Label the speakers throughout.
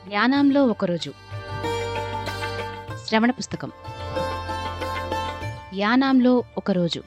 Speaker 1: యానాంలో ఒకరోజు శ్రవణ పుస్తకం యానాంలో ఒకరోజు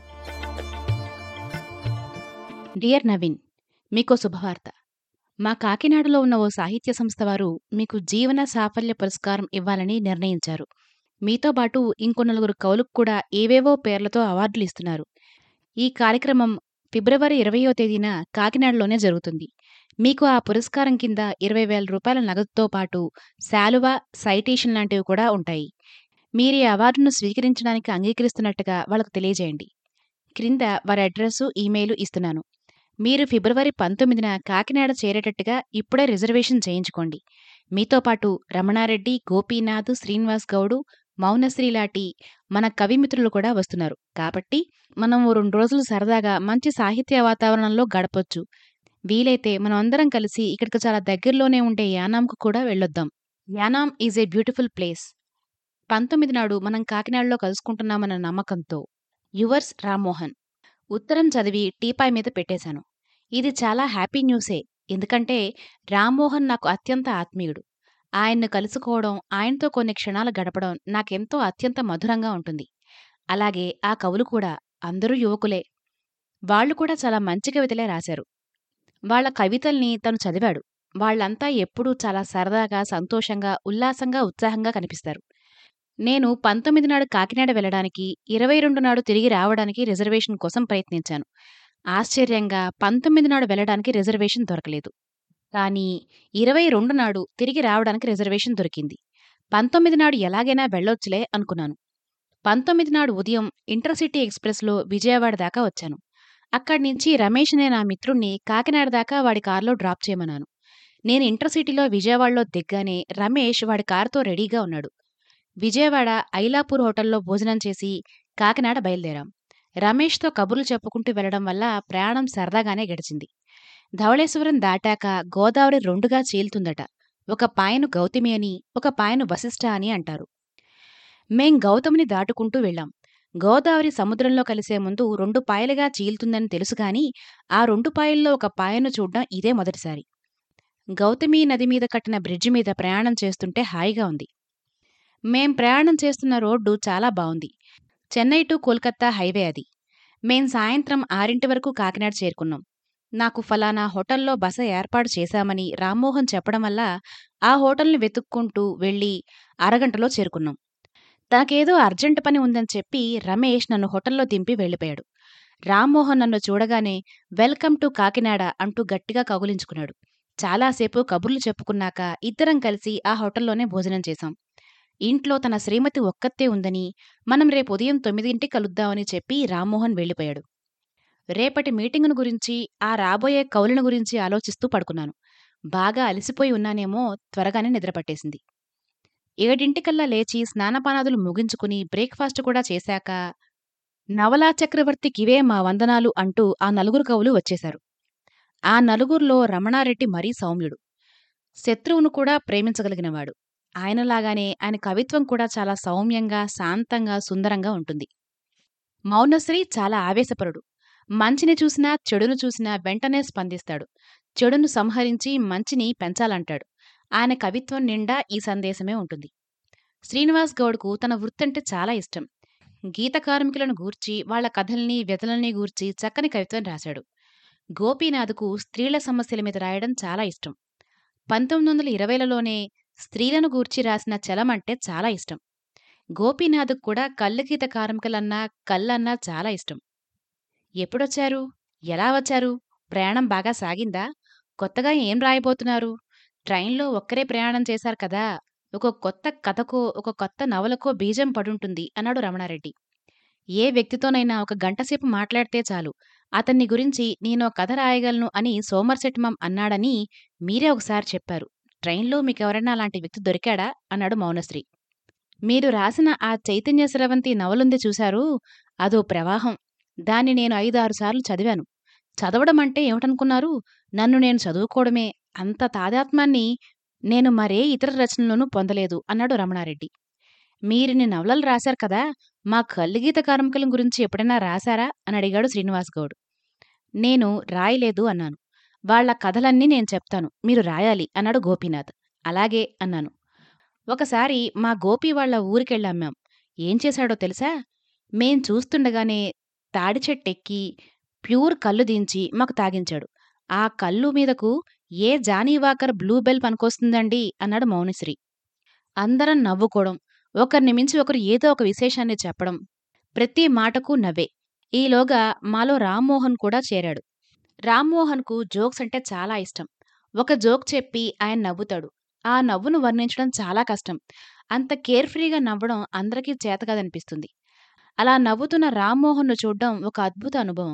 Speaker 1: డియర్ నవీన్ మీకో శుభవార్త మా కాకినాడలో ఉన్న ఓ సాహిత్య సంస్థ వారు మీకు జీవన సాఫల్య పురస్కారం ఇవ్వాలని నిర్ణయించారు మీతో పాటు ఇంకో నలుగురు కవులకు కూడా ఏవేవో పేర్లతో అవార్డులు ఇస్తున్నారు ఈ కార్యక్రమం ఫిబ్రవరి ఇరవయో తేదీన కాకినాడలోనే జరుగుతుంది మీకు ఆ పురస్కారం కింద ఇరవై వేల రూపాయల నగదుతో పాటు శాలువా సైటేషన్ లాంటివి కూడా ఉంటాయి మీరు ఈ అవార్డును స్వీకరించడానికి అంగీకరిస్తున్నట్టుగా వాళ్ళకు తెలియజేయండి క్రింద వారి అడ్రస్సు ఈమెయిల్ ఇస్తున్నాను మీరు ఫిబ్రవరి పంతొమ్మిదిన కాకినాడ చేరేటట్టుగా ఇప్పుడే రిజర్వేషన్ చేయించుకోండి మీతో పాటు రమణారెడ్డి గోపీనాథ్ శ్రీనివాస్ గౌడు మౌనశ్రీ లాంటి మన కవిమిత్రులు కూడా వస్తున్నారు కాబట్టి మనం ఓ రెండు రోజులు సరదాగా మంచి సాహిత్య వాతావరణంలో గడపొచ్చు వీలైతే మనం అందరం కలిసి ఇక్కడికి చాలా దగ్గరలోనే ఉండే యానాంకు కూడా వెళ్ళొద్దాం Yanam is a beautiful place పంతొమ్మిది నాడు మనం కాకినాడలో కలుసుకుంటున్నామన్న నమ్మకంతో యువర్స్ రామ్మోహన్ ఉత్తరం చదివి టీపాయ్ మీద పెట్టేశాను ఇది చాలా హ్యాపీ న్యూసే ఎందుకంటే రామ్మోహన్ నాకు అత్యంత ఆత్మీయుడు ఆయన్ను కలుసుకోవడం ఆయనతో కొన్ని క్షణాలు గడపడం నాకెంతో అత్యంత మధురంగా ఉంటుంది అలాగే ఆ కవులు కూడా అందరూ యువకులే వాళ్ళు కూడా చాలా మంచి కవితలే రాశారు వాళ్ళ కవితల్ని తను చదివాడు వాళ్ళంతా ఎప్పుడూ చాలా సరదాగా సంతోషంగా ఉల్లాసంగా ఉత్సాహంగా కనిపిస్తారు నేను పంతొమ్మిది నాడు కాకినాడ వెళ్ళడానికి ఇరవై రెండు నాడు తిరిగి రావడానికి రిజర్వేషన్ కోసం ప్రయత్నించాను ఆశ్చర్యంగా పంతొమ్మిది నాడు వెళ్ళడానికి రిజర్వేషన్ దొరకలేదు కానీ ఇరవై రెండు నాడు తిరిగి రావడానికి రిజర్వేషన్ దొరికింది పంతొమ్మిది నాడు ఎలాగైనా వెళ్ళొచ్చులే అనుకున్నాను పంతొమ్మిది నాడు ఉదయం ఇంటర్సిటీ ఎక్స్ప్రెస్లో విజయవాడ దాకా వచ్చాను అక్కడి నుంచి రమేష్ అనే నా మిత్రుణ్ణి కాకినాడ దాకా వాడి కారులో డ్రాప్ చేయమన్నాను నేను ఇంటర్సిటీలో విజయవాడలో దిగ్గానే రమేష్ వాడి కారుతో రెడీగా ఉన్నాడు విజయవాడ ఐలాపూర్ హోటల్లో భోజనం చేసి కాకినాడ బయలుదేరాం రమేష్తో కబుర్లు చెప్పుకుంటూ వెళ్లడం వల్ల ప్రయాణం సరదాగానే గడిచింది ధవళేశ్వరం దాటాక గోదావరి రెండుగా చీలుతుందట ఒక పాయను గౌతమి అని ఒక పాయను వశిష్ఠ అని అంటారు మేం గౌతమిని దాటుకుంటూ వెళ్ళాం గోదావరి సముద్రంలో కలిసే ముందు రెండు పాయలుగా చీలుతుందని తెలుసు గాని ఆ రెండు పాయల్లో ఒక పాయను చూడ్డం ఇదే మొదటిసారి గౌతమి నది మీద కట్టిన బ్రిడ్జి మీద ప్రయాణం చేస్తుంటే హాయిగా ఉంది మేం ప్రయాణం చేస్తున్న రోడ్డు చాలా బావుంది చెన్నై టు కోల్కత్తా హైవే అది మేం సాయంత్రం ఆరింటి వరకు కాకినాడ చేరుకున్నాం నాకు ఫలానా హోటల్లో బస ఏర్పాటు చేశామని రామ్మోహన్ చెప్పడం వల్ల ఆ హోటల్ని వెతుక్కుంటూ వెళ్ళి అరగంటలో చేరుకున్నాం తనకేదో అర్జెంట్ పని ఉందని చెప్పి రమేష్ నన్ను హోటల్లో దింపి వెళ్ళిపోయాడు రామ్మోహన్ నన్ను చూడగానే వెల్కమ్ టు కాకినాడ అంటూ గట్టిగా కౌగులించుకున్నాడు చాలాసేపు కబుర్లు చెప్పుకున్నాక ఇద్దరం కలిసి ఆ హోటల్లోనే భోజనం చేశాం ఇంట్లో తన శ్రీమతి ఒక్కతే ఉందని మనం రేపు ఉదయం తొమ్మిదింటికి కలుద్దామని చెప్పి రామ్మోహన్ వెళ్ళిపోయాడు రేపటి మీటింగును గురించి ఆ రాబోయే కౌలుల గురించి ఆలోచిస్తూ పడుకున్నాను బాగా అలసిపోయి ఉన్నానేమో త్వరగానే నిద్రపట్టేసింది ఏడింటికల్లా లేచి స్నానపానాదులు ముగించుకుని బ్రేక్ఫాస్ట్ కూడా చేశాక నవలా చక్రవర్తికివే మా వందనాలు అంటూ ఆ నలుగురు కవులు వచ్చేశారు ఆ నలుగురిలో రమణారెడ్డి మరీ సౌమ్యుడు శత్రువును కూడా ప్రేమించగలిగినవాడు ఆయనలాగానే ఆయన కవిత్వం కూడా చాలా సౌమ్యంగా శాంతంగా సుందరంగా ఉంటుంది మౌనశ్రీ చాలా ఆవేశపరుడు మంచిని చూసినా చెడును చూసినా వెంటనే స్పందిస్తాడు చెడును సంహరించి మంచిని పెంచాలంటాడు ఆయన కవిత్వం నిండా ఈ సందేశమే ఉంటుంది శ్రీనివాస్ గౌడ్కు తన వృత్తంటే చాలా ఇష్టం గీత కార్మికులను గూర్చి వాళ్ల కథల్ని వ్యతలని గూర్చి చక్కని కవిత్వం రాశాడు గోపీనాథ్కు స్త్రీల సమస్యల మీద రాయడం చాలా ఇష్టం పంతొమ్మిది వందల ఇరవైలలోనే స్త్రీలను గూర్చి రాసిన చలం అంటే చాలా ఇష్టం గోపీనాథ్కు కూడా కళ్ళు గీత కార్మికులన్నా కళ్ళన్నా చాలా ఇష్టం ఎప్పుడొచ్చారు ఎలా వచ్చారు ప్రయాణం బాగా సాగిందా కొత్తగా ఏం రాయబోతున్నారు ట్రైన్లో ఒక్కరే ప్రయాణం చేశారు కదా ఒక కొత్త కథకో ఒక కొత్త నవలకో బీజం పడుంటుంది అన్నాడు రమణారెడ్డి ఏ వ్యక్తితోనైనా ఒక గంటసేపు మాట్లాడితే చాలు అతన్ని గురించి నేను కథ రాయగలను అని సోమర్సెట్మం అన్నాడని మీరే ఒకసారి చెప్పారు ట్రైన్లో మీకెవరైనా అలాంటి వ్యక్తి దొరికాడా అన్నాడు మౌనశ్రీ మీరు రాసిన ఆ చైతన్య స్రవంతి నవలుంది చూశారు అదో ప్రవాహం దాన్ని నేను ఐదారు సార్లు చదివాను చదవడం అంటే ఏమిటనుకున్నారు నన్ను నేను చదువుకోవడమే అంత తాదాత్మాన్ని నేను మరే ఇతర రచనలోనూ పొందలేదు అన్నాడు రమణారెడ్డి మీరిన్ని నవలలు రాశారు కదా మా కల్లుగీత కార్మికుల గురించి ఎప్పుడైనా రాశారా అని అడిగాడు శ్రీనివాస్ గౌడ్ నేను రాయలేదు అన్నాను వాళ్ల కథలన్నీ నేను చెప్తాను మీరు రాయాలి అన్నాడు గోపీనాథ్ అలాగే అన్నాను ఒకసారి మా గోపి వాళ్ళ ఊరికెళ్ళాం మేం ఏం చేశాడో తెలుసా మేం చూస్తుండగానే తాడి చెట్టెక్కి ప్యూర్ కళ్ళు దించి మాకు తాగించాడు ఆ కళ్ళు మీదకు ఏ జానీవాకర్ బ్లూ బెల్ పనికొస్తుందండి అన్నాడు మౌనిశ్రీ అందరం నవ్వుకోవడం ఒకరిని మించి ఒకరు ఏదో ఒక విశేషాన్ని చెప్పడం ప్రతి మాటకు నవ్వే ఈలోగా మాలో రామ్మోహన్ కూడా చేరాడు రామ్మోహన్కు జోక్స్ అంటే చాలా ఇష్టం ఒక జోక్ చెప్పి ఆయన నవ్వుతాడు ఆ నవ్వును వర్ణించడం చాలా కష్టం అంత కేర్ఫ్రీగా నవ్వడం అందరికీ చేతకాదనిపిస్తుంది అలా నవ్వుతున్న రామ్మోహన్ను చూడ్డం ఒక అద్భుత అనుభవం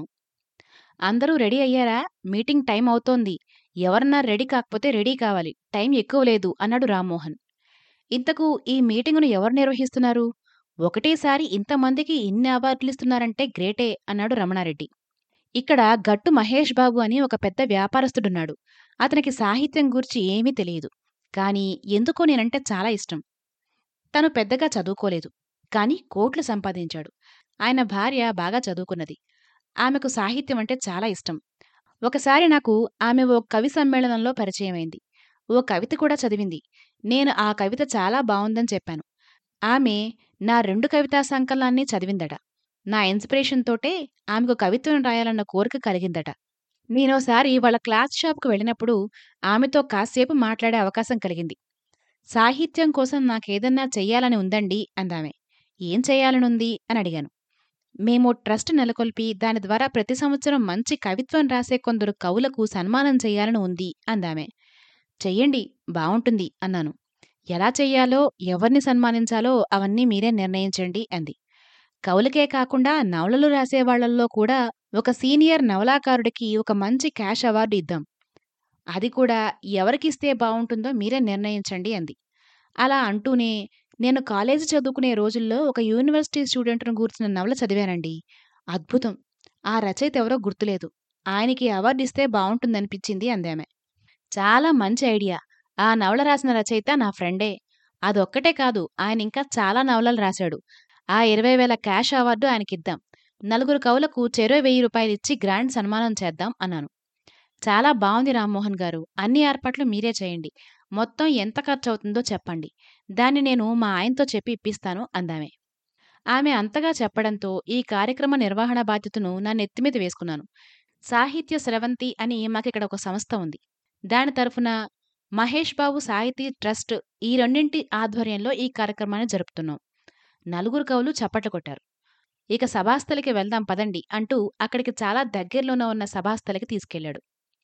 Speaker 1: అందరూ రెడీ అయ్యారా మీటింగ్ టైం అవుతోంది ఎవరన్నా రెడీ కాకపోతే రెడీ కావాలి టైం ఎక్కువ లేదు అన్నాడు రామ్మోహన్ ఇంతకు ఈ మీటింగును ఎవరు నిర్వహిస్తున్నారు ఒకటేసారి ఇంతమందికి ఇన్ని అవార్డులు ఇస్తున్నారంటే గ్రేటే అన్నాడు రమణారెడ్డి ఇక్కడ గట్టు మహేష్ బాబు అని ఒక పెద్ద వ్యాపారస్తుడున్నాడు అతనికి సాహిత్యం గూర్చి ఏమీ తెలియదు కాని ఎందుకో నేనంటే చాలా ఇష్టం తను పెద్దగా చదువుకోలేదు కాని కోట్లు సంపాదించాడు ఆయన భార్య బాగా చదువుకున్నది ఆమెకు సాహిత్యం అంటే చాలా ఇష్టం ఒకసారి నాకు ఆమె ఓ కవి సమ్మేళనంలో పరిచయమైంది ఓ కవిత కూడా చదివింది నేను ఆ కవిత చాలా బావుందని చెప్పాను ఆమె నా రెండు కవితా సంకలనాన్ని చదివిందట నా ఇన్స్పిరేషన్ తోటే ఆమెకు కవిత్వం రాయాలన్న కోరిక కలిగిందట నేనోసారి వాళ్ళ క్లాత్ షాప్కు వెళ్ళినప్పుడు ఆమెతో కాసేపు మాట్లాడే అవకాశం కలిగింది సాహిత్యం కోసం నాకేదన్నా చెయ్యాలని ఉందండి అందామె ఏం చెయ్యాలనుంది అని అడిగాను మేము ట్రస్ట్ నెలకొల్పి దాని ద్వారా ప్రతి సంవత్సరం మంచి కవిత్వం రాసే కొందరు కవులకు సన్మానం చెయ్యాలని ఉంది అందామె చెయ్యండి బావుంటుంది అన్నాను ఎలా చెయ్యాలో ఎవరిని సన్మానించాలో అవన్నీ మీరే నిర్ణయించండి అంది కవులకే కాకుండా నవలలు రాసేవాళ్లల్లో కూడా ఒక సీనియర్ నవలాకారుడికి ఒక మంచి క్యాష్ అవార్డు ఇద్దాం అది కూడా ఎవరికిస్తే బావుంటుందో మీరే నిర్ణయించండి అంది అలా అంటూనే నేను కాలేజీ చదువుకునే రోజుల్లో ఒక యూనివర్సిటీ స్టూడెంట్ను గూర్చిన నవల చదివానండి అద్భుతం ఆ రచయిత ఎవరో గుర్తులేదు ఆయనకి అవార్డు ఇస్తే బావుంటుందనిపించింది అందామె చాలా మంచి ఐడియా ఆ నవల రాసిన రచయిత నా ఫ్రెండే అదొక్కటే కాదు ఆయన ఇంకా చాలా నవలలు రాశాడు ఆ ఇరవై వేల క్యాష్ అవార్డు ఆయనకిద్దాం నలుగురు కవులకు చెరో వెయ్యి రూపాయలిచ్చి గ్రాండ్ సన్మానం చేద్దాం అన్నాను చాలా బావుంది రామ్మోహన్ గారు అన్ని ఏర్పాట్లు మీరే చేయండి మొత్తం ఎంత ఖర్చవుతుందో చెప్పండి దాన్ని నేను మా ఆయనతో చెప్పి ఇప్పిస్తాను అందామె ఆమె అంతగా చెప్పడంతో ఈ కార్యక్రమ నిర్వహణ బాధ్యతను నా నెత్తిమీద వేసుకున్నాను సాహిత్య స్రవంతి అని మాకిక్కడ ఒక సంస్థ ఉంది దాని తరఫున మహేష్ బాబు సాహితీ ట్రస్ట్ ఈ రెండింటి ఆధ్వర్యంలో ఈ కార్యక్రమాన్ని జరుపుతున్నాం నలుగురు కవులు చప్పట్లు కొట్టారు ఇక సభాస్థలికి వెళ్దాం పదండి అంటూ అక్కడికి చాలా దగ్గరలోనే ఉన్న సభాస్థలికి తీసుకెళ్లాడు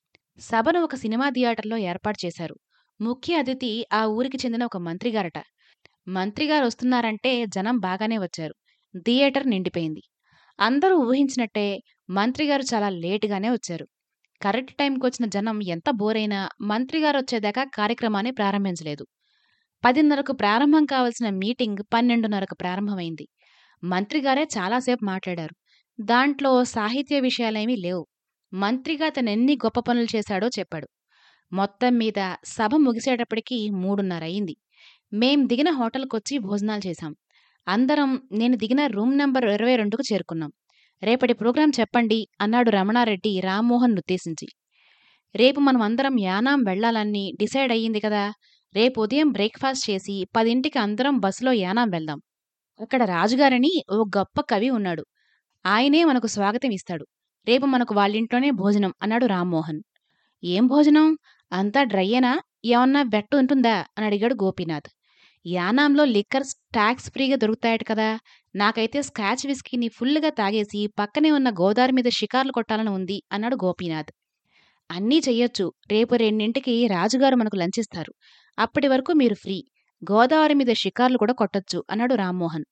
Speaker 1: సభను ఒక సినిమా థియేటర్లో ఏర్పాటు చేశారు ముఖ్య అతిథి ఆ ఊరికి చెందిన ఒక మంత్రిగారట మంత్రిగారు వస్తున్నారంటే జనం బాగానే వచ్చారు థియేటర్ నిండిపోయింది అందరూ ఊహించినట్టే మంత్రిగారు చాలా లేటుగానే వచ్చారు కరెక్ట్ టైంకి వచ్చిన జనం ఎంత బోరైనా మంత్రిగారు వచ్చేదాకా కార్యక్రమాన్ని ప్రారంభించలేదు పదిన్నరకు ప్రారంభం కావలసిన మీటింగ్ పన్నెండున్నరకు ప్రారంభమైంది మంత్రిగారే చాలాసేపు మాట్లాడారు దాంట్లో సాహిత్య విషయాలేమీ లేవు మంత్రిగా తనెన్ని గొప్ప పనులు చేశాడో చెప్పాడు మొత్తం మీద సభ ముగిసేటప్పటికి మూడున్నర అయింది మేం దిగిన హోటల్కొచ్చి భోజనాలు చేశాం అందరం నేను దిగిన రూమ్ నెంబర్ ఇరవై రెండుకు చేరుకున్నాం రేపటి ప్రోగ్రాం చెప్పండి అన్నాడు రమణారెడ్డి రామ్మోహన్ ఉద్దేశించి రేపు మనం అందరం యానాం వెళ్లాలని డిసైడ్ అయ్యింది కదా రేపు ఉదయం బ్రేక్ఫాస్ట్ చేసి పదింటికి అందరం బస్సులో యానాం వెళ్దాం అక్కడ రాజుగారని ఓ గొప్ప కవి ఉన్నాడు ఆయనే మనకు స్వాగతం ఇస్తాడు రేపు మనకు వాళ్ళింట్లోనే భోజనం అన్నాడు రామ్మోహన్ ఏం భోజనం అంతా డ్రైయేనా ఏమన్నా బెట్టు ఉంటుందా అని అడిగాడు గోపీనాథ్ యానాంలో లిక్కర్స్ ట్యాక్స్ ఫ్రీగా దొరుకుతాయట కదా నాకైతే స్కాచ్ విస్కీని ఫుల్లుగా తాగేసి పక్కనే ఉన్న గోదావరి మీద షికార్లు కొట్టాలని ఉంది అన్నాడు గోపీనాథ్ అన్నీ చెయ్యొచ్చు రేపు రెండింటికి రాజుగారు మనకు లంచిస్తారు అప్పటి వరకు మీరు ఫ్రీ గోదావరి మీద షికార్లు కూడా కొట్టొచ్చు అన్నాడు రామ్మోహన్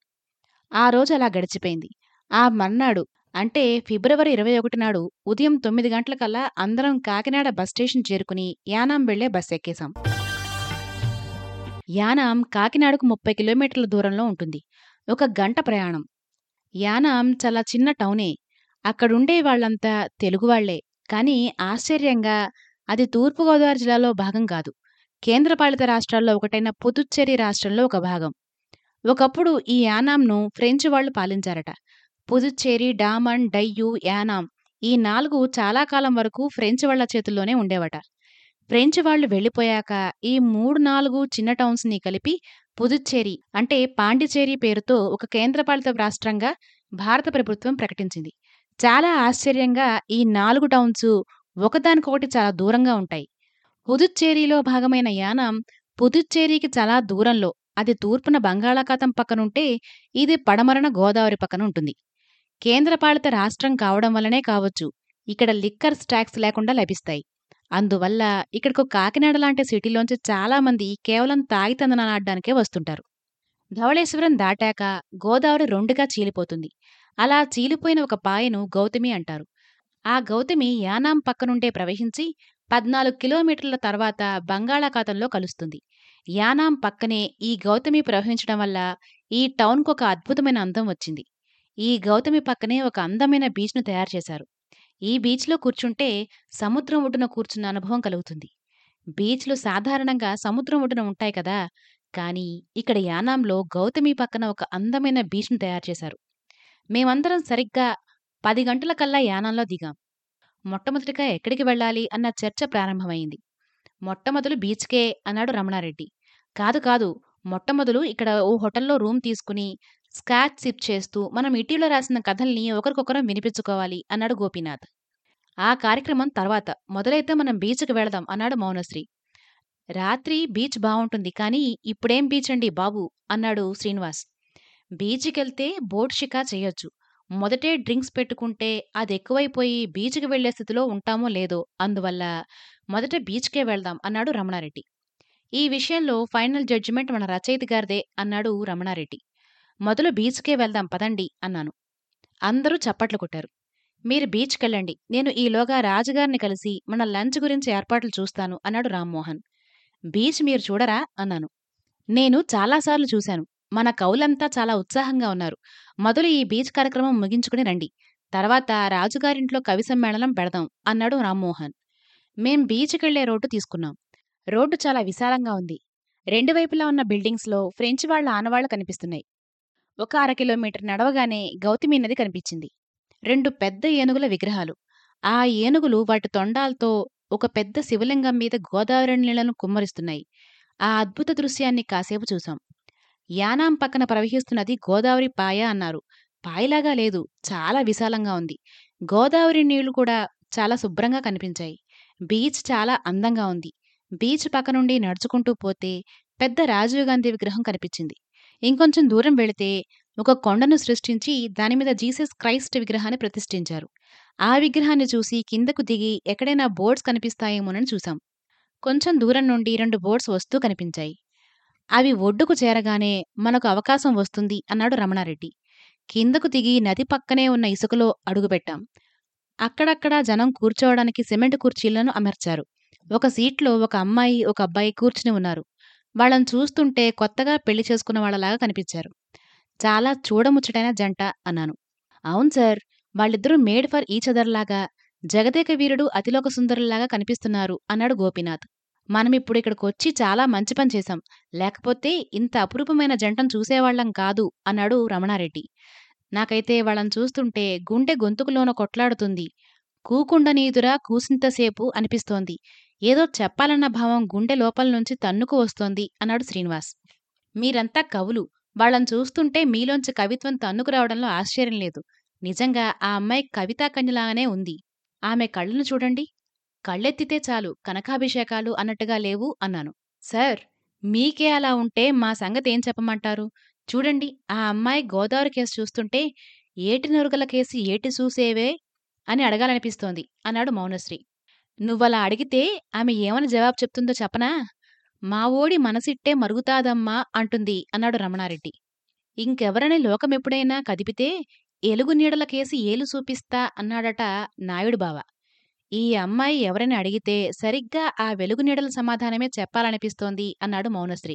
Speaker 1: ఆ రోజు అలా గడిచిపోయింది ఆ మర్నాడు అంటే ఫిబ్రవరి ఇరవై ఒకటి నాడు ఉదయం తొమ్మిది గంటలకల్లా అందరం కాకినాడ బస్ స్టేషన్ చేరుకుని యానాం వెళ్లే బస్ ఎక్కేశాం యానాం కాకినాడకు ముప్పై కిలోమీటర్ల దూరంలో ఉంటుంది ఒక గంట ప్రయాణం యానాం చాలా చిన్న టౌనే అక్కడుండే వాళ్ళంతా తెలుగువాళ్లే కాని ఆశ్చర్యంగా అది తూర్పుగోదావరి జిల్లాలో భాగం కాదు కేంద్రపాలిత రాష్ట్రాల్లో ఒకటైన పుదుచ్చేరి రాష్ట్రంలో ఒక భాగం ఒకప్పుడు ఈ యానాంను ఫ్రెంచ్ వాళ్లు పాలించారట పుదుచ్చేరి డామన్ డయ్యు యానాం ఈ నాలుగు చాలా కాలం వరకు ఫ్రెంచ్ వాళ్ల చేతుల్లోనే ఉండేవట ఫ్రెంచ్ వాళ్ళు వెళ్ళిపోయాక ఈ మూడు నాలుగు చిన్న టౌన్స్ని కలిపి పుదుచ్చేరి అంటే పాండిచేరి పేరుతో ఒక కేంద్రపాలిత రాష్ట్రంగా భారత ప్రభుత్వం ప్రకటించింది చాలా ఆశ్చర్యంగా ఈ నాలుగు టౌన్స్ ఒకదానికొకటి చాలా దూరంగా ఉంటాయి పుదుచ్చేరిలో భాగమైన యానాం పుదుచ్చేరికి చాలా దూరంలో అది తూర్పున బంగాళాఖాతం పక్కనుంటే ఇది పడమరన గోదావరి పక్కన ఉంటుంది కేంద్రపాలిత రాష్ట్రం కావడం వల్లనే కావచ్చు ఇక్కడ లిక్కర్స్ ట్యాక్స్ లేకుండా లభిస్తాయి అందువల్ల ఇక్కడకు కాకినాడ లాంటి సిటీలోంచి చాలా మంది కేవలం తాగితందనాలు ఆడడానికే వస్తుంటారు ధవళేశ్వరం దాటాక గోదావరి రెండుగా చీలిపోతుంది అలా చీలిపోయిన ఒక పాయను గౌతమి అంటారు ఆ గౌతమి యానాం పక్కనుండే ప్రవహించి పద్నాలుగు కిలోమీటర్ల తర్వాత బంగాళాఖాతంలో కలుస్తుంది యానాం పక్కనే ఈ గౌతమి ప్రవహించడం వల్ల ఈ టౌన్కు ఒక అద్భుతమైన అందం వచ్చింది ఈ గౌతమి పక్కనే ఒక అందమైన బీచ్ను తయారు చేశారు ఈ బీచ్లో కూర్చుంటే సముద్రం ఒడ్డున కూర్చున్న అనుభవం కలుగుతుంది బీచ్లు సాధారణంగా సముద్రం ఒడ్డున ఉంటాయి కదా కానీ ఇక్కడ యానాంలో గౌతమి పక్కన ఒక అందమైన బీచ్ను తయారు చేశారు మేమందరం సరిగ్గా పది గంటల కల్లా యానంలో దిగాం మొట్టమొదటిగా ఎక్కడికి వెళ్ళాలి అన్న చర్చ ప్రారంభమైంది మొట్టమొదలు బీచ్కే అన్నాడు రమణారెడ్డి కాదు కాదు మొట్టమొదలు ఇక్కడ ఓ హోటల్లో రూమ్ తీసుకుని స్కాచ్ సిప్ చేస్తూ మనం ఇటీవల రాసిన కథల్ని ఒకరికొకరం వినిపించుకోవాలి అన్నాడు గోపీనాథ్ ఆ కార్యక్రమం తర్వాత మొదలైతే మనం బీచ్కి వెళదాం అన్నాడు మౌనశ్రీ రాత్రి బీచ్ బావుంటుంది కానీ ఇప్పుడేం బీచ్ అండి బాబు అన్నాడు శ్రీనివాస్ బీచ్కెళ్తే బోట్ షికా చేయొచ్చు మొదటే డ్రింక్స్ పెట్టుకుంటే అది ఎక్కువైపోయి బీచ్కి వెళ్లే స్థితిలో ఉంటామో లేదో అందువల్ల మొదట బీచ్కే వెళ్దాం అన్నాడు రమణారెడ్డి ఈ విషయంలో ఫైనల్ జడ్జిమెంట్ మన రచయిత గారిదే అన్నాడు రమణారెడ్డి మొదలు బీచ్కే వెళ్దాం పదండి అన్నాను అందరూ చప్పట్లు కొట్టారు మీరు బీచ్కెళ్ళండి నేను ఈలోగా రాజుగారిని కలిసి మన లంచ్ గురించి ఏర్పాట్లు చూస్తాను అన్నాడు రామ్మోహన్ బీచ్ మీరు చూడరా అన్నాను నేను చాలాసార్లు చూశాను మన కవులంతా చాలా ఉత్సాహంగా ఉన్నారు మొదలు ఈ బీచ్ కార్యక్రమం ముగించుకుని రండి తర్వాత రాజుగారింట్లో కవి సమ్మేళనం పెడదాం అన్నాడు రామ్మోహన్ మేం బీచ్కెళ్లే రోడ్డు తీసుకున్నాం రోడ్డు చాలా విశాలంగా ఉంది రెండు వైపులా ఉన్న బిల్డింగ్స్లో ఫ్రెంచ్ వాళ్ళ ఆనవాళ్లు కనిపిస్తున్నాయి ఒక అర కిలోమీటర్ నడవగానే గౌతమి నది కనిపించింది రెండు పెద్ద ఏనుగుల విగ్రహాలు ఆ ఏనుగులు వాటి తొండాలతో ఒక పెద్ద శివలింగం మీద గోదావరి నీళ్లను కుమ్మరిస్తున్నాయి ఆ అద్భుత దృశ్యాన్ని కాసేపు చూశాం యానాం పక్కన ప్రవహిస్తున్నది గోదావరి పాయ అన్నారు పాయలాగా లేదు చాలా విశాలంగా ఉంది గోదావరి నీళ్లు కూడా చాలా శుభ్రంగా కనిపించాయి బీచ్ చాలా అందంగా ఉంది బీచ్ పక్క నుండి నడుచుకుంటూ పోతే పెద్ద రాజీవ్ గాంధీ విగ్రహం కనిపించింది ఇంకొంచెం దూరం వెళితే ఒక కొండను సృష్టించి దానిమీద జీసస్ క్రైస్ట్ విగ్రహాన్ని ప్రతిష్ఠించారు ఆ విగ్రహాన్ని చూసి కిందకు దిగి ఎక్కడైనా బోర్డ్స్ కనిపిస్తాయేమోనని చూశాం కొంచెం దూరం నుండి రెండు బోర్డ్స్ వస్తూ కనిపించాయి అవి ఒడ్డుకు చేరగానే మనకు అవకాశం వస్తుంది అన్నాడు రమణారెడ్డి కిందకు దిగి నది పక్కనే ఉన్న ఇసుకలో అడుగుపెట్టాం అక్కడక్కడ జనం కూర్చోవడానికి సిమెంట్ కుర్చీలను అమర్చారు ఒక సీట్లో ఒక అమ్మాయి ఒక అబ్బాయి కూర్చుని ఉన్నారు వాళ్ళని చూస్తుంటే కొత్తగా పెళ్లి చేసుకున్న వాళ్ళలాగా కనిపించారు చాలా చూడముచ్చటైన జంట అన్నాను అవును సార్ వాళ్ళిద్దరూ మేడ్ ఫర్ ఈచ్ అదర్ లాగా జగదేక వీరుడు అతిలోక సుందరులాగా కనిపిస్తున్నారు అన్నాడు గోపీనాథ్ మనమిప్పుడు ఇక్కడికొచ్చి చాలా మంచి పని చేశాం లేకపోతే ఇంత అపురూపమైన జంటను చూసేవాళ్లం కాదు అన్నాడు రమణారెడ్డి నాకైతే వాళ్ళని చూస్తుంటే గుండె గొంతుకులోన కొట్లాడుతుంది కూకుండనీదురా కూసింతసేపు అనిపిస్తోంది ఏదో చెప్పాలన్న భావం గుండె లోపల నుంచి తన్నుకు వస్తోంది అన్నాడు శ్రీనివాస్ మీరంతా కవులు వాళ్ళని చూస్తుంటే మీలోంచి కవిత్వం తన్నుకు రావడంలో ఆశ్చర్యం లేదు నిజంగా ఆ అమ్మాయి కవితా కన్యలాగానే ఉంది ఆమె కళ్ళను చూడండి కళ్ళెత్తితే చాలు కనకాభిషేకాలు అన్నట్టుగా లేవు అన్నాను సార్ మీకే అలా ఉంటే మా సంగతేం చెప్పమంటారు చూడండి ఆ అమ్మాయి గోదావరి కేసు చూస్తుంటే ఏటి నొరుగల కేసి ఏటి చూసేవే అని అడగాలనిపిస్తోంది అన్నాడు మౌనశ్రీ నువ్వలా అడిగితే ఆమె ఏమని జవాబు చెప్తుందో చెప్పనా మా ఓడి మనసిట్టే మరుగుతాదమ్మా అంటుంది అన్నాడు రమణారెడ్డి ఇంకెవరని లోకమెప్పుడైనా కదిపితే ఎలుగు నీడలకేసి ఏలు చూపిస్తా అన్నాడట నాయుడు బావ ఈ అమ్మాయి ఎవరైనా అడిగితే సరిగ్గా ఆ వెలుగు నీడల సమాధానమే చెప్పాలనిపిస్తోంది అన్నాడు మౌనశ్రీ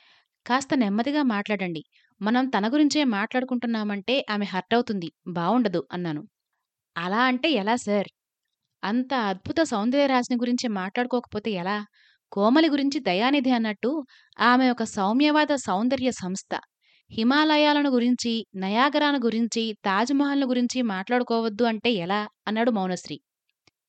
Speaker 1: కాస్త నెమ్మదిగా మాట్లాడండి మనం తన గురించే మాట్లాడుకుంటున్నామంటే ఆమె హర్ట్ అవుతుంది బావుండదు అన్నాను అలా అంటే ఎలా సార్ అంత అద్భుత సౌందర్యరాశిని గురించి మాట్లాడుకోకపోతే ఎలా కోమలి గురించి దయానిధి అన్నట్టు ఆమె ఒక సౌమ్యవాద సౌందర్య సంస్థ హిమాలయాలను గురించి నయాగరాను గురించి తాజ్మహల్ను గురించి మాట్లాడుకోవద్దు అంటే ఎలా అన్నాడు మౌనశ్రీ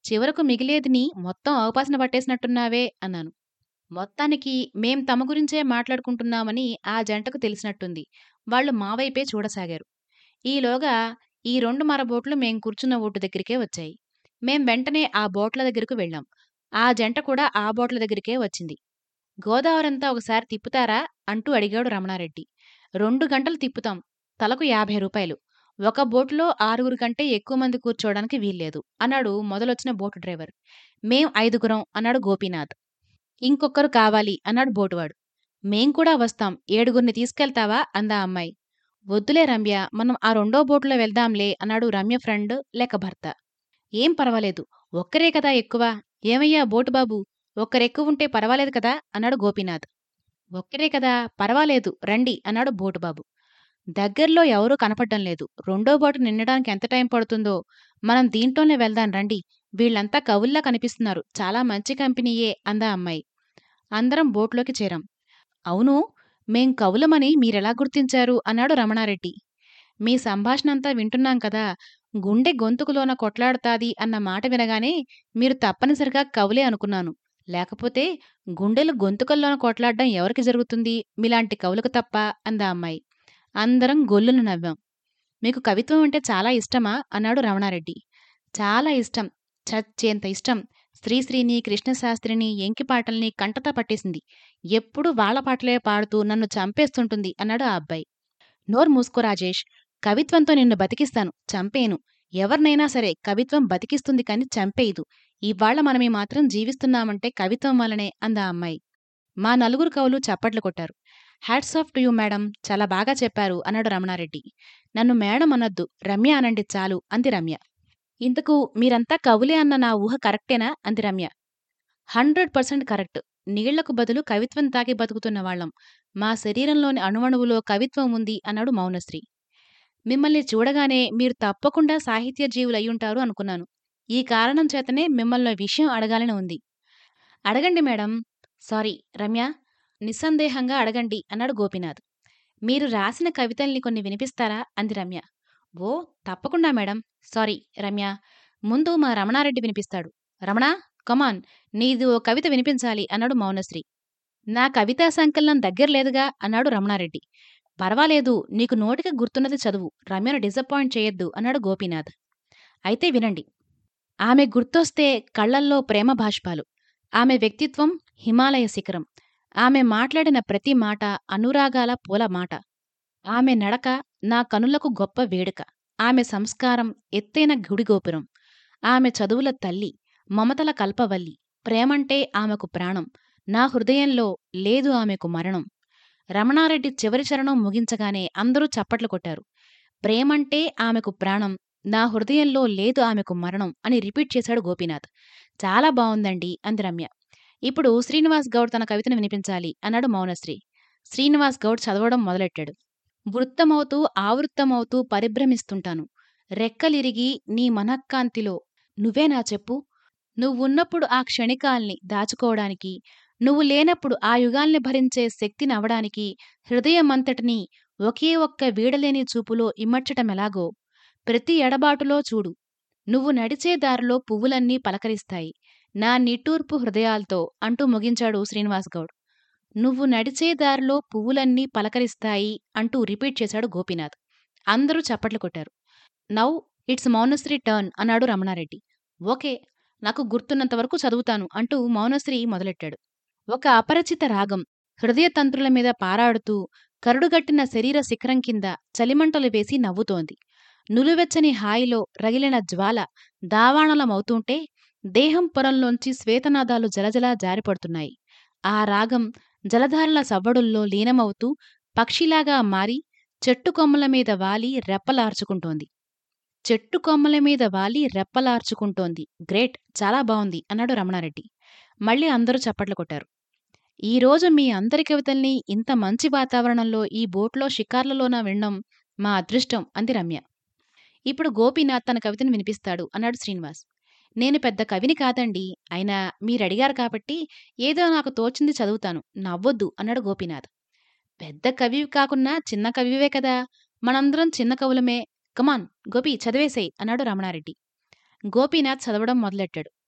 Speaker 1: చివరకు మిగిలేదిని మొత్తం అవపాసన పట్టేసినట్టున్నావే అన్నాను మొత్తానికి మేం తమ గురించే మాట్లాడుకుంటున్నామని ఆ జంటకు తెలిసినట్టుంది వాళ్ళు మా వైపే చూడసాగారు ఈలోగా ఈ రెండు మర బోట్లు మేం కూర్చున్న ఓటు దగ్గరికే వచ్చాయి మేం వెంటనే ఆ బోట్ల దగ్గరకు వెళ్ళాం ఆ జంట కూడా ఆ బోట్ల దగ్గరికే వచ్చింది గోదావరంతా ఒకసారి తిప్పుతారా అంటూ అడిగాడు రమణారెడ్డి రెండు గంటలు తిప్పుతాం తలకు యాభై రూపాయలు ఒక బోటులో ఆరుగురు కంటే ఎక్కువ మంది కూర్చోవడానికి వీల్లేదు అన్నాడు మొదలొచ్చిన బోటు డ్రైవర్ మేం ఐదుగురం అన్నాడు గోపీనాథ్ ఇంకొకరు కావాలి అన్నాడు బోటువాడు మేం కూడా వస్తాం ఏడుగురిని తీసుకెళ్తావా అందా అమ్మాయి వద్దులే రమ్య మనం ఆ రెండో బోటులో వెళ్దాంలే అన్నాడు రమ్య ఫ్రెండ్ లేక భర్త ఏం పర్వాలేదు ఒక్కరే కదా ఎక్కువ ఏమయ్యా బోటు బాబు ఒక్కరెక్కువుంటే పర్వాలేదు కదా అన్నాడు గోపీనాథ్ ఒక్కరే కదా పర్వాలేదు రండి అన్నాడు బోటుబాబు దగ్గర్లో ఎవరూ కనపడ్డం లేదు రెండో బోటు నిండడానికి ఎంత టైం పడుతుందో మనం దీంట్లోనే వెళ్దాం రండి వీళ్ళంతా కవుల్లా కనిపిస్తున్నారు చాలా మంచి కంపెనీయే అందా అమ్మాయి అందరం బోట్లోకి చేరాం అవును మేం కవులమని మీరెలా గుర్తించారు అన్నాడు రమణారెడ్డి మీ సంభాషణంతా వింటున్నాం కదా గుండె గొంతుకులోన కొట్లాడుతాది అన్న మాట వినగానే మీరు తప్పనిసరిగా కవులే అనుకున్నాను లేకపోతే గుండెలు గొంతుకల్లోన కొట్లాడడం ఎవరికి జరుగుతుంది మీలాంటి కవులకు తప్ప అందా అమ్మాయి అందరం గొల్లును నవ్వాం మీకు కవిత్వం అంటే చాలా ఇష్టమా అన్నాడు రమణారెడ్డి చాలా ఇష్టం చచ్చేంత ఇష్టం శ్రీశ్రీని కృష్ణశాస్త్రిని ఎంకిపాటల్ని కంటతా పట్టేసింది ఎప్పుడూ వాళ్ళ పాటలే పాడుతూ నన్ను చంపేస్తుంటుంది అన్నాడు ఆ అబ్బాయి నోర్ మూసుకో రాజేష్ కవిత్వంతో నిన్ను బతికిస్తాను చంపేను ఎవరినైనా సరే కవిత్వం బతికిస్తుంది కాని చంపేయదు ఇవాళ మనమే మాత్రం జీవిస్తున్నామంటే కవిత్వం వల్లనే అందా అమ్మాయి మా నలుగురు కవులు చప్పట్లు కొట్టారు hats off to you madam చాలా బాగా చెప్పారు అన్నాడు రమణారెడ్డి నన్ను మేడం అనొద్దు రమ్య అనండి చాలు అంది రమ్య ఇంతకు మీరంతా కవులే అన్న నా ఊహ కరెక్టేనా అంది రమ్య హండ్రెడ్ పర్సెంట్ కరెక్ట్ నీళ్లకు బదులు కవిత్వం తాగి బతుకుతున్న వాళ్ళం మా శరీరంలోని అణువణువులో కవిత్వం ఉంది అన్నాడు మౌనశ్రీ మిమ్మల్ని చూడగానే మీరు తప్పకుండా సాహిత్య జీవులయ్యుంటారు అనుకున్నాను ఈ కారణం చేతనే మిమ్మల్ని విషయం అడగాలని ఉంది అడగండి మేడం సారీ రమ్య నిస్సందేహంగా అడగండి అన్నాడు గోపీనాథ్ మీరు రాసిన కవితల్ని కొన్ని వినిపిస్తారా అంది రమ్య ఓ తప్పకుండా మేడం సారీ రమ్య ముందు మా రమణారెడ్డి వినిపిస్తాడు రమణ కమాన్ నీది ఓ కవిత వినిపించాలి అన్నాడు మౌనశ్రీ నా కవితా సంకలనం దగ్గర లేదుగా అన్నాడు రమణారెడ్డి పర్వాలేదు నీకు నోటికి గుర్తున్నది చదువు రమ్యను డిసప్పాయింట్ చేయొద్దు అన్నాడు గోపీనాథ్ అయితే వినండి ఆమె గుర్తొస్తే కళ్లల్లో ప్రేమ భాష్పాలు ఆమె వ్యక్తిత్వం హిమాలయ శిఖరం ఆమె మాట్లాడిన ప్రతి మాట అనురాగాల పూల మాట ఆమె నడక నా కనులకు గొప్ప వేడుక ఆమె సంస్కారం ఎత్తైన గుడిగోపురం ఆమె చదువుల తల్లి మమతల కల్పవల్లి ప్రేమంటే ఆమెకు ప్రాణం నా హృదయంలో లేదు ఆమెకు మరణం రమణారెడ్డి చివరి చరణం ముగించగానే అందరూ చప్పట్లు కొట్టారు ప్రేమంటే ఆమెకు ప్రాణం నా హృదయంలో లేదు ఆమెకు మరణం అని రిపీట్ చేశాడు గోపీనాథ్ చాలా బావుందండి అంది రమ్య ఇప్పుడు శ్రీనివాస్ గౌడ్ తన కవితను వినిపించాలి అన్నాడు మౌనశ్రీ శ్రీనివాస్ గౌడ్ చదవడం మొదలెట్టాడు వృత్తమవుతూ ఆవృత్తమవుతూ పరిభ్రమిస్తుంటాను రెక్కలిరిగి నీ మనక్కాంతిలో నువ్వే నా చెప్పు నువ్వున్నప్పుడు ఆ క్షణికాల్ని దాచుకోవడానికి నువ్వు లేనప్పుడు ఆ యుగాల్ని భరించే శక్తిని అవడానికి హృదయమంతటినీ ఒకే ఒక్క వీడలేని చూపులో ఇమర్చటమెలాగో ప్రతి ఎడబాటులో చూడు నువ్వు నడిచే దారిలో పువ్వులన్నీ పలకరిస్తాయి నా నిట్టూర్పు హృదయాలతో అంటూ ముగించాడు శ్రీనివాస్ గౌడ్ నువ్వు నడిచే దారిలో పువ్వులన్నీ పలకరిస్తాయి అంటూ రిపీట్ చేశాడు గోపీనాథ్ అందరూ చప్పట్లు కొట్టారు నౌ ఇట్స్ మౌనశ్రీ టర్న్ అన్నాడు రమణారెడ్డి ఓకే నాకు గుర్తున్నంత వరకు చదువుతాను అంటూ మౌనశ్రీ మొదలెట్టాడు ఒక అపరిచిత రాగం హృదయతంత్రుల మీద పారాడుతూ కరుడుగట్టిన శరీర శిఖరం కింద చలిమంటలు వేసి నవ్వుతోంది నులువెచ్చని హాయిలో రగిలిన జ్వాల దావాణలమవుతుంటే దేహం పొరంలోంచి శ్వేతనాదాలు జలజలా జారిపడుతున్నాయి ఆ రాగం జలధారల సవ్వడుల్లో లీనమవుతూ పక్షిలాగా మారి చెట్టు కొమ్మల మీద వాలి రెప్పలార్చుకుంటోంది చెట్టు కొమ్మల మీద వాలి రెప్పలార్చుకుంటోంది గ్రేట్ చాలా బావుంది అన్నాడు రమణారెడ్డి మళ్ళీ అందరూ చప్పట్లు కొట్టారు ఈరోజు మీ అందరి కవితల్ని ఇంత మంచి వాతావరణంలో ఈ బోట్లో షికార్లలోన వినడం మా అదృష్టం అంది రమ్య ఇప్పుడు గోపీనాథ్ తన కవితను వినిపిస్తాడు అన్నాడు శ్రీనివాస్ నేను పెద్ద కవిని కాదండి అయినా మీరడిగారు కాబట్టి ఏదో నాకు తోచింది చదువుతాను నవ్వొద్దు అన్నాడు గోపీనాథ్ పెద్ద కవివి కాకున్నా చిన్న కవివే కదా మనందరం చిన్న కవులమే కమాన్ గోపి చదివేసేయ్ అన్నాడు రమణారెడ్డి గోపీనాథ్ చదవడం మొదలెట్టాడు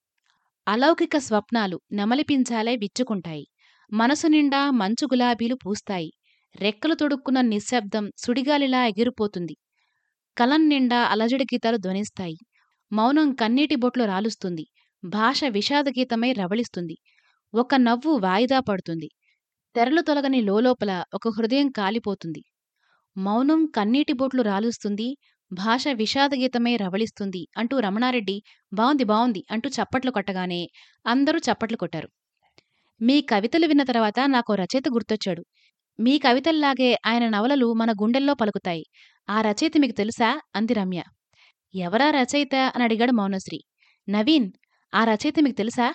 Speaker 1: అలౌకిక స్వప్నాలు నెమలిపించాలే విచ్చుకుంటాయి మనసు నిండా మంచు గులాబీలు పూస్తాయి రెక్కలు తొడుక్కున్న నిశ్శబ్దం సుడిగాలిలా ఎగిరిపోతుంది కలం నిండా అలజడి గీతాలు ధ్వనిస్తాయి మౌనం కన్నీటి బొట్లు రాలుస్తుంది భాష విషాదగీతమై రవళిస్తుంది ఒక నవ్వు వాయిదా పడుతుంది తెరలు తొలగని లోలోపల ఒక హృదయం కాలిపోతుంది మౌనం కన్నీటి బొట్లు రాలుస్తుంది భాష విషాదగీతమై రవళిస్తుంది అంటూ రమణారెడ్డి బావుంది బావుంది అంటూ చప్పట్లు కొట్టగానే అందరూ చప్పట్లు కొట్టారు మీ కవితలు విన్న తర్వాత నాకు రచయిత గుర్తొచ్చాడు మీ కవితల్లాగే ఆయన నవలలు మన గుండెల్లో పలుకుతాయి ఆ రచయిత మీకు తెలుసా అంది రమ్య ఎవరా రచయిత అని అడిగాడు మౌనశ్రీ నవీన్ ఆ రచయిత మీకు తెలుసా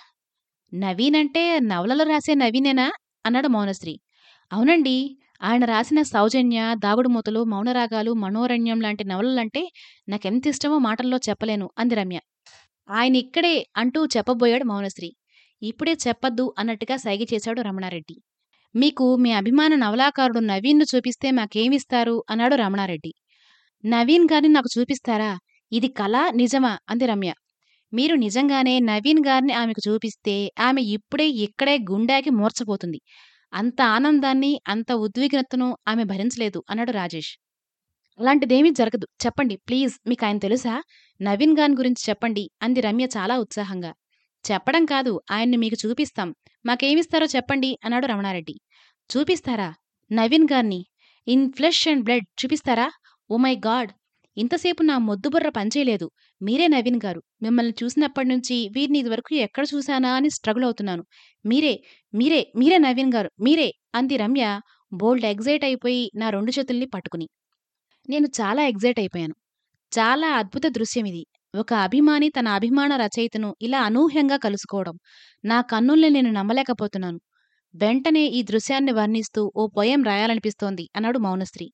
Speaker 1: నవీన్ అంటే నవలలు రాసే నవీనేనా అన్నాడు మౌనశ్రీ అవునండి ఆయన రాసిన సౌజన్య దాగుడుమూతలు మౌనరాగాలు మనోరణ్యం లాంటి నవలలంటే నాకెంత ఇష్టమో మాటల్లో చెప్పలేను అంది రమ్య ఆయన ఇక్కడే అంటూ చెప్పబోయాడు మౌనశ్రీ ఇప్పుడే చెప్పద్దు అన్నట్టుగా సైగ చేశాడు రమణారెడ్డి మీకు మీ అభిమాన నవలాకారుడు నవీన్ను చూపిస్తే మాకేమిస్తారు అన్నాడు రమణారెడ్డి నవీన్ గారిని నాకు చూపిస్తారా ఇది కళ నిజమా అంది రమ్య మీరు నిజంగానే నవీన్ గారిని ఆమెకు చూపిస్తే ఆమె ఇప్పుడే ఇక్కడే గుండాకి మూర్చపోతుంది అంత ఆనందాన్ని అంత ఉద్విగ్నతను ఆమె భరించలేదు అన్నాడు రాజేష్ అలాంటిదేమీ జరగదు చెప్పండి ప్లీజ్ మీకు ఆయన తెలుసా నవీన్ గాన్ గురించి చెప్పండి అంది రమ్య చాలా ఉత్సాహంగా చెప్పడం కాదు ఆయన్ని మీకు చూపిస్తాం మాకేమిస్తారో చెప్పండి అన్నాడు రమణారెడ్డి చూపిస్తారా నవీన్ గారిని ఇన్ ఫ్లెష్ అండ్ బ్లడ్ చూపిస్తారా ఓ మై గాడ్ ఇంతసేపు నా మొద్దుబుర్ర పనిచేయలేదు మీరే నవీన్ గారు మిమ్మల్ని చూసినప్పటి నుంచి వీరిని ఇదివరకు ఎక్కడ చూశానా అని స్ట్రగుల్ అవుతున్నాను మీరే మీరే మీరే నవీన్ గారు మీరే అంది రమ్య బోల్డ్ ఎగ్జైట్ అయిపోయి నా రెండు చేతుల్ని పట్టుకుని నేను చాలా ఎగ్జైట్ అయిపోయాను చాలా అద్భుత దృశ్యం ఇది ఒక అభిమాని తన అభిమాన రచయితను ఇలా అనూహ్యంగా కలుసుకోవడం నా కన్నుల్ని నేను నమ్మలేకపోతున్నాను వెంటనే ఈ దృశ్యాన్ని వర్ణిస్తూ ఓ పొయం రాయాలనిపిస్తోంది అన్నాడు మౌనశ్రీ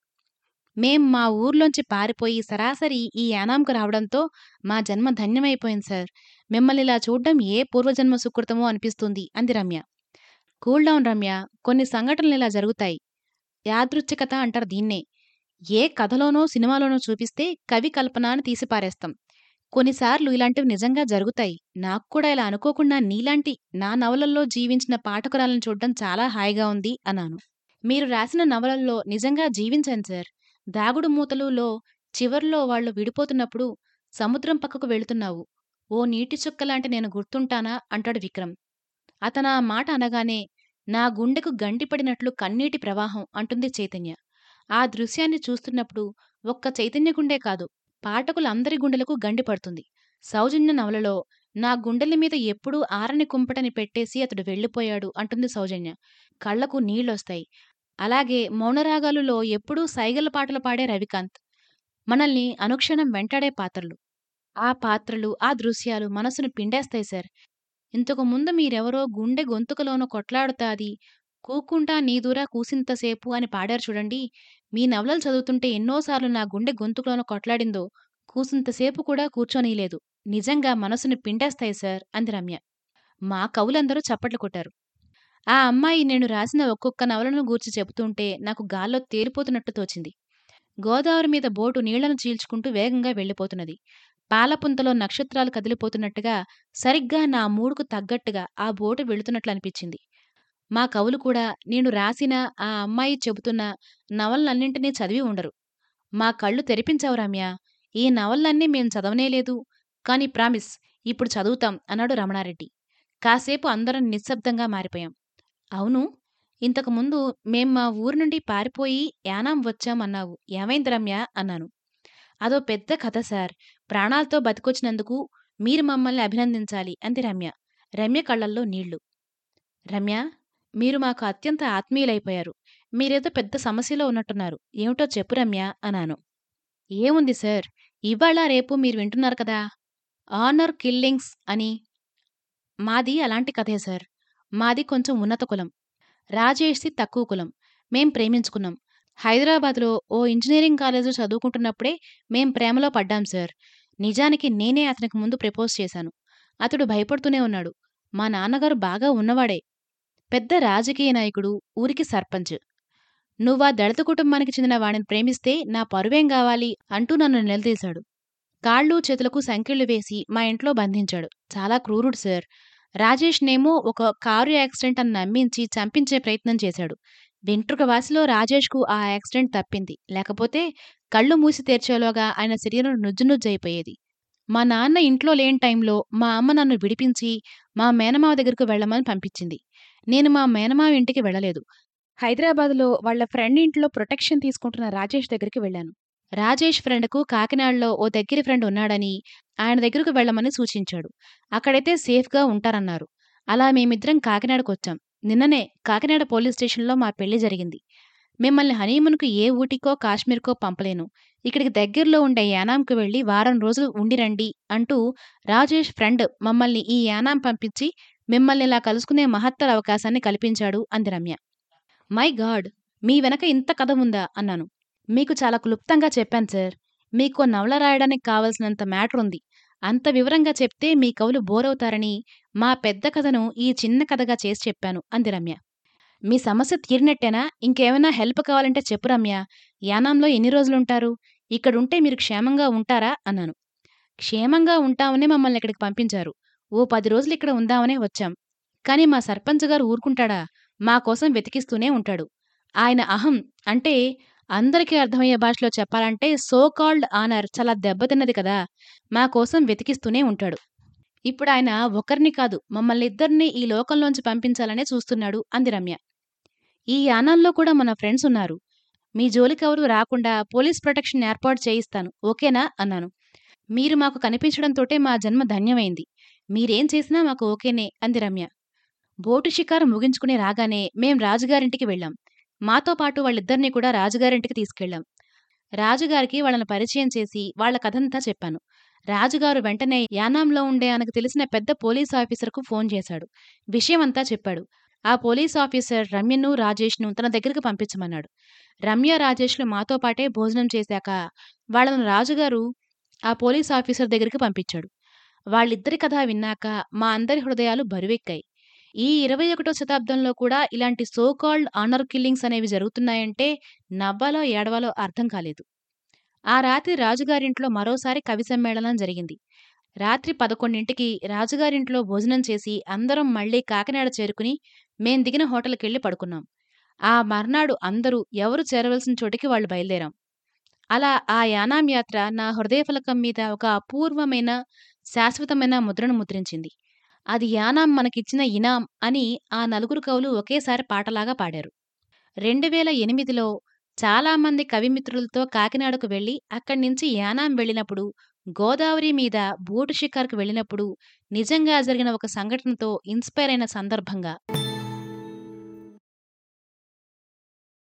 Speaker 1: మేం మా ఊర్లోంచి పారిపోయి సరాసరి ఈ యానాంకు రావడంతో మా జన్మ ధన్యమైపోయింది సార్ మిమ్మల్ని ఇలా చూడ్డం ఏ పూర్వజన్మ సుకృతమో అనిపిస్తుంది అంది రమ్య కూల్ డౌన్ రమ్య కొన్ని సంఘటనలు ఇలా జరుగుతాయి యాదృచ్ఛికత అంటారు దీన్నే ఏ కథలోనో సినిమాలోనో చూపిస్తే కవి కల్పన అని తీసిపారేస్తాం కొన్నిసార్లు ఇలాంటివి నిజంగా జరుగుతాయి నాకు కూడా ఇలా అనుకోకుండా నీలాంటి నా నవలల్లో జీవించిన పాఠకురాలను చూడడం చాలా హాయిగా ఉంది అన్నాను మీరు రాసిన నవలల్లో నిజంగా జీవించాను సార్ దాగుడు మూతలులో చివర్లో వాళ్ళు విడిపోతున్నప్పుడు సముద్రం పక్కకు వెళుతున్నావు ఓ నీటి చుక్కలాంటి నేను గుర్తుంటానా అంటాడు విక్రమ్ అతనా మాట అనగానే నా గుండెకు గండిపడినట్లు కన్నీటి ప్రవాహం అంటుంది చైతన్య ఆ దృశ్యాన్ని చూస్తున్నప్పుడు ఒక్క చైతన్య గుండె కాదు పాఠకులందరి గుండెలకు గండి పడుతుంది సౌజన్య నవలలో నా గుండెల మీద ఎప్పుడూ ఆరని కుంపటని పెట్టేసి అతడు వెళ్ళిపోయాడు అంటుంది సౌజన్య కళ్లకు నీళ్లొస్తాయి అలాగే మౌనరాగాలులో ఎప్పుడూ సైగల పాటలు పాడే రవికాంత్ మనల్ని అనుక్షణం వెంటాడే పాత్రలు ఆ పాత్రలు ఆ దృశ్యాలు మనసును పిండేస్తాయి సార్ ఇంతకు ముందు మీరెవరో గుండె గొంతుకలోనో కొట్లాడుతాది కూకుంటా నీదూరా కూసింతసేపు అని పాడారు చూడండి మీ నవలలు చదువుతుంటే ఎన్నోసార్లు నా గుండె గొంతుకులోనో కొట్లాడిందో కూసింతసేపు కూడా కూర్చోనీలేదు నిజంగా మనసుని పిండేస్తాయి సార్ అంది రమ్య మా కవులందరూ చప్పట్లు కొట్టారు ఆ అమ్మాయి నేను రాసిన ఒక్కొక్క నవలను గూర్చి చెబుతుంటే నాకు గాల్లో తేలిపోతున్నట్టు తోచింది గోదావరి మీద బోటు నీళ్లను చీల్చుకుంటూ వేగంగా వెళ్ళిపోతున్నది పాలపుంతలో నక్షత్రాలు కదిలిపోతున్నట్టుగా సరిగ్గా నా మూడుకు తగ్గట్టుగా ఆ బోటు వెళుతున్నట్లు అనిపించింది మా కవులు కూడా నేను రాసిన ఆ అమ్మాయి చెబుతున్న నవలన్నింటినీ చదివి ఉండరు మా కళ్ళు తెరిపించావు రమ్య ఈ నవలన్నీ మేం చదవనేలేదు కాని ప్రామిస్ ఇప్పుడు చదువుతాం అన్నాడు రమణారెడ్డి కాసేపు అందరం నిశ్శబ్దంగా మారిపోయాం అవును ఇంతకుముందు మేం మా ఊరు నుండి పారిపోయి యానాం వచ్చాం అన్నావు ఏమైంది రమ్య అన్నాను అదో పెద్ద కథ సార్ ప్రాణాలతో బతికొచ్చినందుకు మీరు మమ్మల్ని అభినందించాలి అంది రమ్య రమ్య కళ్ళల్లో నీళ్లు రమ్య మీరు మాకు అత్యంత ఆత్మీయులైపోయారు మీరేదో పెద్ద సమస్యలో ఉన్నట్టున్నారు ఏమిటో చెప్పు రమ్య అన్నాను ఏముంది సార్ ఇవాళ రేపు మీరు వింటున్నారు కదా ఆనర్ కిల్లింగ్స్ అని మాది అలాంటి కథే సార్ మాది కొంచెం ఉన్నత కులం రాజేష్ది తక్కువ కులం మేం ప్రేమించుకున్నాం హైదరాబాద్లో ఓ ఇంజనీరింగ్ కాలేజీలో చదువుకుంటున్నప్పుడే మేం ప్రేమలో పడ్డాం సార్ నిజానికి నేనే అతనికి ముందు ప్రపోజ్ చేశాను అతడు భయపడుతూనే ఉన్నాడు మా నాన్నగారు బాగా ఉన్నవాడే పెద్ద రాజకీయ నాయకుడు ఊరికి సర్పంచ్ నువ్వా దళిత కుటుంబానికి చెందిన వాడిని ప్రేమిస్తే నా పరువేం కావాలి అంటూ నన్ను నిలదీశాడు కాళ్ళు చేతులకు సంకెళ్ళు వేసి మా ఇంట్లో బంధించాడు చాలా క్రూరుడు సార్ రాజేష్‌నేమో ఒక కారు యాక్సిడెంట్ అని నమ్మించి చంపించే ప్రయత్నం చేశాడు. వెంట్రుక వాసిలో రాజేష్‌కు ఆ యాక్సిడెంట్ తప్పింది. లేకపోతే కళ్ళు మూసి తెరిచేలోగా ఆయన శరీరం నుజ్జు నుజ్జయిపోయేది. మా నాన్న ఇంట్లో లేని టైంలో మా అమ్మ నన్ను విడిపించి మా మేనమామ దగ్గరకు వెళ్ళమని పంపించింది. నేను మా మేనమామ ఇంటికి వెళ్ళలేదు. హైదరాబాద్‌లో వాళ్ళ ఫ్రెండ్ ఇంట్లో ప్రొటెక్షన్ తీసుకుంటున్న రాజేష్ దగ్గరికి వెళ్ళాను. రాజేష్ ఫ్రెండ్‌కు కాకినాడలో ఓ దగ్గరి ఫ్రెండ్ ఉన్నాడని ఆయన దగ్గరకు వెళ్ళమని సూచించాడు. అక్కడైతే సేఫ్‌గా ఉంటారన్నారు. అలా మేమిద్దరం కాకినాడకొచ్చాం. నిన్ననే కాకినాడ పోలీస్ స్టేషన్‌లో మా పెళ్లి జరిగింది. మిమ్మల్ని హనీమూన్‌కు ఏ ఊటీకో, కాశ్మీర్‌కో పంపలేను. ఇక్కడికి దగ్గరలో ఉండే యానాంకు వెళ్లి వారం రోజులు ఉండి రండి అంటూ రాజేష్ ఫ్రెండ్ మమ్మల్ని ఈ యానాం పంపించి మిమ్మల్నిలా కలుసుకునే మహత్తర అవకాశాన్ని కల్పించాడు అంది రమ్య. My God! మీ వెనక ఇంత కథ ఉందా? అన్నాను. మీకు చాలా క్లుప్తంగా చెప్పాను సార్. మీకో నవల రాయడానికి కావలసినంత మ్యాటరుంది. అంత వివరంగా చెప్తే మీ కవులు బోరవుతారని మా పెద్ద కథను ఈ చిన్న కథగా చేసి చెప్పాను అంది రమ్య. మీ సమస్య తీరినట్టేనా? ఇంకేమైనా హెల్ప్ కావాలంటే చెప్పు రమ్య. యానాంలో ఎన్ని రోజులుంటారు? ఇక్కడుంటే మీరు క్షేమంగా ఉంటారా? అన్నాను. క్షేమంగా ఉంటామనే మమ్మల్ని ఇక్కడికి పంపించారు. ఓ పది రోజులు ఇక్కడ ఉందామనే వచ్చాం. కానీ మా సర్పంచ్ గారు ఊరుకుంటాడా? మా కోసం వెతికిస్తూనే ఉంటాడు. ఆయన అహం అంటే అందరికీ అర్థమయ్యే భాషలో చెప్పాలంటే సో కాల్డ్ ఆనర్ చాలా దెబ్బతిన్నది కదా! మా కోసం వెతికిస్తూనే ఉంటాడు. ఇప్పుడాయన ఒకరిని కాదు మమ్మల్నిద్దరినీ ఈ లోకంలోంచి పంపించాలనే చూస్తున్నాడు అంది రమ్య. ఈ యానాంలో కూడా మన ఫ్రెండ్స్ ఉన్నారు. మీ జోలికెవరూ రాకుండా పోలీస్ ప్రొటెక్షన్ ఏర్పాటు చేయిస్తాను. ఓకేనా? అన్నాను. మీరు మాకు కనిపించడంతోటే మా జన్మ ధన్యమైంది. మీరేం చేసినా మాకు ఓకేనే అంది రమ్య. బోటు షికారు ముగించుకుని రాగానే మేం రాజుగారింటికి వెళ్ళాం. మాతో పాటు వాళ్ళిద్దరినీ కూడా రాజుగారింటికి తీసుకెళ్ళాం. రాజుగారికి వాళ్ళని పరిచయం చేసి వాళ్ళ కథంతా చెప్పాను. రాజుగారు వెంటనే యానాంలో ఉండే ఆయనకు తెలిసిన పెద్ద పోలీస్ ఆఫీసర్‌కు ఫోన్ చేశాడు. విషయమంతా చెప్పాడు. ఆ పోలీస్ ఆఫీసర్ రమ్యను, రాజేష్‌ను తన దగ్గరికి పంపించమన్నాడు. రమ్య, రాజేష్‌లు మాతో పాటే భోజనం చేశాక వాళ్ళను రాజుగారు ఆ పోలీస్ ఆఫీసర్ దగ్గరికి పంపించాడు. వాళ్ళిద్దరి కథ విన్నాక మా అందరి హృదయాలు బరువెక్కాయి. ఈ ఇరవై ఒకటో శతాబ్దంలో కూడా ఇలాంటి సో కాల్డ్ ఆనర్ కిల్లింగ్స్ అనేవి జరుగుతున్నాయంటే నవ్వాలో, ఏడవాలో అర్థం కాలేదు. ఆ రాత్రి రాజుగారింట్లో మరోసారి కవి సమ్మేళనం జరిగింది. రాత్రి పదకొండింటికి రాజుగారింట్లో భోజనం చేసి అందరం మళ్ళీ కాకినాడ చేరుకుని మేం దిగిన హోటల్‌కెళ్ళి పడుకున్నాం. ఆ మర్నాడు అందరూ ఎవరు చేరవలసిన చోటికి వాళ్ళు బయలుదేరాం. అలా ఆ యానాం యాత్ర నా హృదయఫలకం మీద ఒక అపూర్వమైన, శాశ్వతమైన ముద్రను ముద్రించింది. అది యానాం మనకిచ్చిన ఇనాం అని ఆ నలుగురు కవులు ఒకేసారి పాటలాగా పాడారు. 2008లో చాలామంది కవిమిత్రులతో కాకినాడకు వెళ్లి అక్కడ్నించి యానాం వెళ్ళినప్పుడు, గోదావరి మీద బోటు షికారుకు వెళ్ళినప్పుడు నిజంగా జరిగిన ఒక సంఘటనతో ఇన్‌స్పైర్ అయిన సందర్భంగా